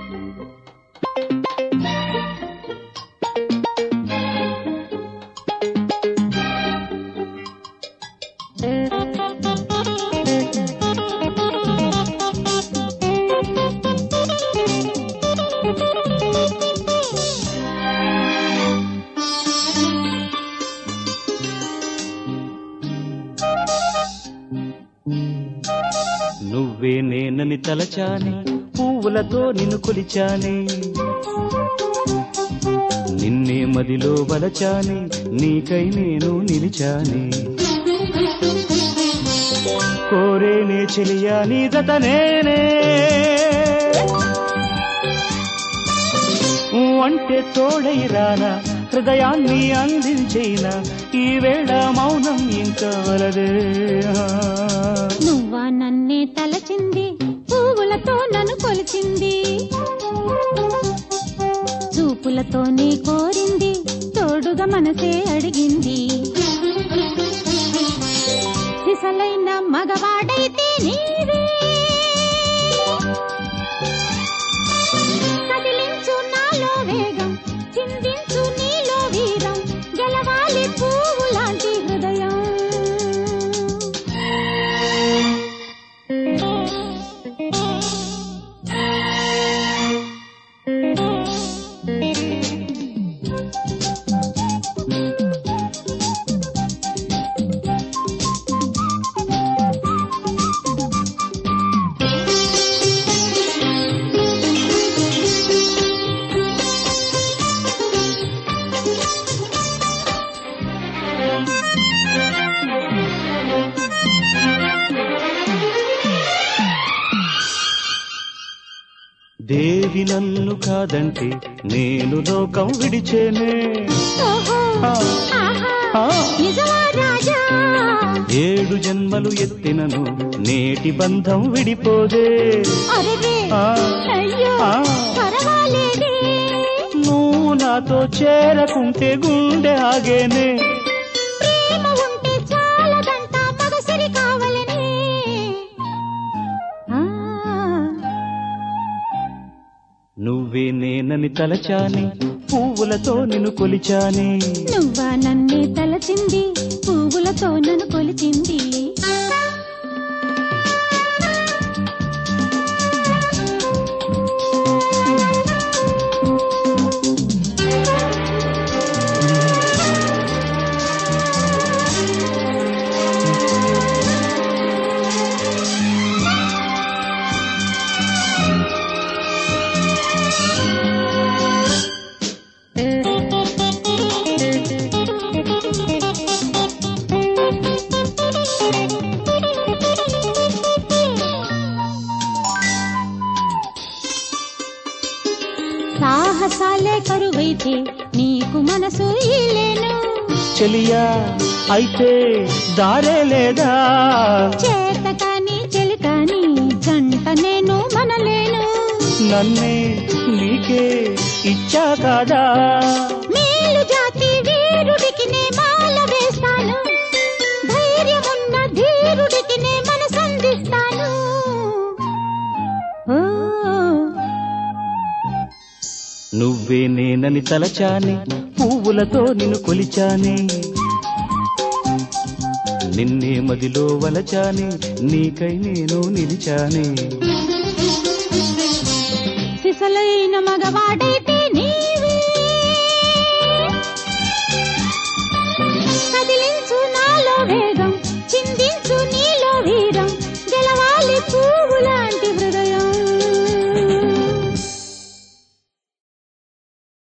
నువ్వే నేనని తలచాని పువ్వులతో నిన్ను కొలిచాని నిన్నే మదిలో వలచాని నీకై నేను నిలిచాని కోరేనే చెలియా నీ జత నేనే ఊ అంటే తోడై రానా హృదయాన్ని అందించేనా ఈ వేళ మౌనం ఇంకా వలదే నువ్వా నన్నే తలచింది పువ్వులతో నన్ను కొలిచింది చూపులతో నీ కోరింది తోడుగా మనసే అడిగింది సిసలైన మగవాడైతే నీవే కదిలించు నాలో వేగం చిందించు నీలో వీరం గెలవాలి పువ్వు లాంటి హృదయం దేవి నన్ను కాదంటే నేను లోకం విడిచేనే ఓహో ఆ, ఆహా ఆ. నిజమా రాజా ఏడు జన్మలు ఎత్తినను నేటి బంధం విడిపోదే అరెరే ఆ, అయ్యో ఆ. పర్వాలేదే నువ్వు నాతో చేరకుంటే గుండె ఆగేనే ప్రేమ ఉంటే చాలదంట మగసిరి కావాలని ఆ, నువ్వే నేనని తలచాని పువ్వులతో నిన్ను కొలిచాని నువ్వా నన్నే తలచింది పువ్వులతో నన్ను కొలిచింది సాహసాలే కరువైతే నీకు మనసు ఇలేను చెలియా అయితే దారే లేదా చేత కాని చెలి కాని జంట నేను మనలేను నన్నే నీకే ఇచ్చా కాదా మేలు జాతి వీరుడికి నే మాల వేస్తాను ధైర్యమున్న ధీరుడికి నే మనసందిస్తాను ఓ నువ్వే నేనని తలచాని పువ్వులతో నిన్ను కొలిచాని నిన్నే మదిలో వలచాని నీకై నేను నిలిచాని సిసలైన మగవాడైతే